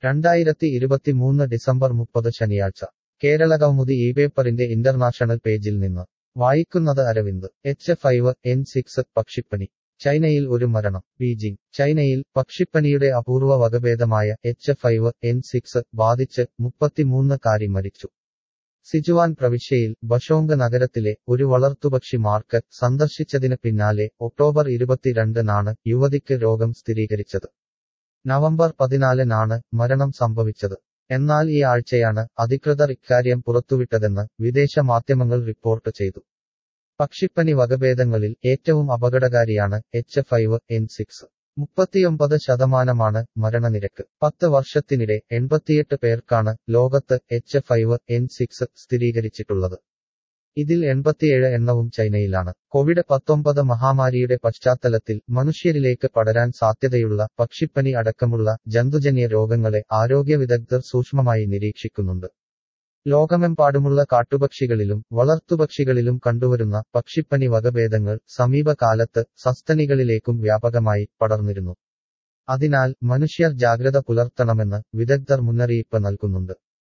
രണ്ടായിരത്തി ഇരുപത്തിമൂന്ന് ഡിസംബർ മുപ്പത് ശനിയാഴ്ച കേരളകൗമുദി ഈ പേപ്പറിന്റെ ഇന്റർനാഷണൽ പേജിൽ നിന്ന് വായിക്കുന്നത് Aravind H five N six പക്ഷിപ്പനി ചൈനയിൽ ഒരു മരണം ബീജിംഗ് ചൈനയിൽ പക്ഷിപ്പനിയുടെ അപൂർവ വകഭേദമായ എച്ച് ഫൈവ് എൻ സിക്സ് ബാധിച്ച് മുപ്പത്തിമൂന്ന് കാരി മരിച്ചു സിജുവാൻ പ്രവിശ്യയിൽ ബഷോങ്ക് നഗരത്തിലെ ഒരു വളർത്തുപക്ഷി മാർക്കറ്റ് സന്ദർശിച്ചതിന് പിന്നാലെ ഒക്ടോബർ ഇരുപത്തിരണ്ടിനാണ് യുവതിക്ക് രോഗം സ്ഥിരീകരിച്ചത് നവംബർ പതിനാലിനാണ് മരണം സംഭവിച്ചത് എന്നാൽ ഈ ആഴ്ചയാണ് അധികൃതർ ഇക്കാര്യം പുറത്തുവിട്ടതെന്ന് വിദേശ മാധ്യമങ്ങൾ റിപ്പോർട്ട് ചെയ്തു പക്ഷിപ്പനി വകഭേദങ്ങളിൽ ഏറ്റവും അപകടകാരിയാണ് എച്ച് ഫൈവ് എൻ സിക്സ് മുപ്പത്തിയൊമ്പത് ശതമാനമാണ് മരണനിരക്ക് പത്ത് വർഷത്തിനിടെ എൺപത്തിയെട്ട് പേർക്കാണ് ലോകത്ത് എച്ച് ഫൈവ് എൻ സിക്സ് സ്ഥിരീകരിച്ചിട്ടുള്ളത് ഇതിൽ എൺപത്തിയേഴ് എണ്ണവും ചൈനയിലാണ് കോവിഡ് പത്തൊമ്പത് മഹാമാരിയുടെ പശ്ചാത്തലത്തിൽ മനുഷ്യരിലേക്ക് പടരാൻ സാധ്യതയുള്ള പക്ഷിപ്പനി അടക്കമുള്ള ജന്തുജന്യ രോഗങ്ങളെ ആരോഗ്യ വിദഗ്ധർ സൂക്ഷ്മമായി നിരീക്ഷിക്കുന്നുണ്ട് ലോകമെമ്പാടുമുള്ള കാട്ടുപക്ഷികളിലും വളർത്തുപക്ഷികളിലും കണ്ടുവരുന്ന പക്ഷിപ്പനി വകഭേദങ്ങൾ സമീപകാലത്ത് സസ്തനികളിലേക്കും വ്യാപകമായി പടർന്നിരുന്നു അതിനാൽ മനുഷ്യർ ജാഗ്രത പുലർത്തണമെന്ന് വിദഗ്ധർ മുന്നറിയിപ്പ് നൽകുന്നുണ്ട്